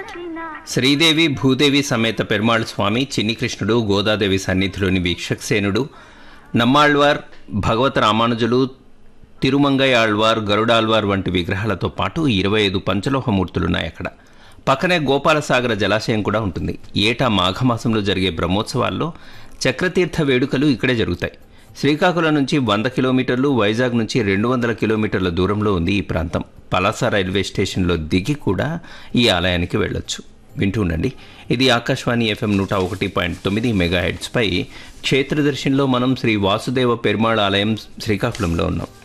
శ్రీదేవి భూదేవి సమేత పెరుమాళ్ స్వామి చిన్ని కృష్ణుడు గోదాదేవి సన్నిధిలోని వీక్షక్సేనుడు నమ్మాళ్వార్ భగవత రామానుజులు తిరుమంగై ఆళ్వార్ గరుడాళ్వార్ వంటి విగ్రహాలతో పాటు ఇరవై ఐదు పంచలోహమూర్తులున్నాయి అక్కడ పక్కనే గోపాలసాగర జలాశయం కూడా ఉంటుంది ఏటా మాఘమాసంలో జరిగే బ్రహ్మోత్సవాల్లో చక్రతీర్థ వేడుకలు ఇక్కడే జరుగుతాయి శ్రీకాకుళం నుంచి వంద కిలోమీటర్లు వైజాగ్ నుంచి రెండు వందల కిలోమీటర్ల దూరంలో ఉంది ఈ ప్రాంతం పలాస రైల్వే స్టేషన్లో దిగి కూడా ఈ ఆలయానికి వెళ్ళొచ్చు వింటూ ఉండండి ఇది ఆకాశవాణి ఎఫ్ఎం నూట ఒకటి పాయింట్ తొమ్మిది మెగా హెడ్స్పై క్షేత్రదర్శినిలో మనం శ్రీ వాసుదేవ పెరుమాళ్ ఆలయం శ్రీకాకుళంలో ఉన్నాం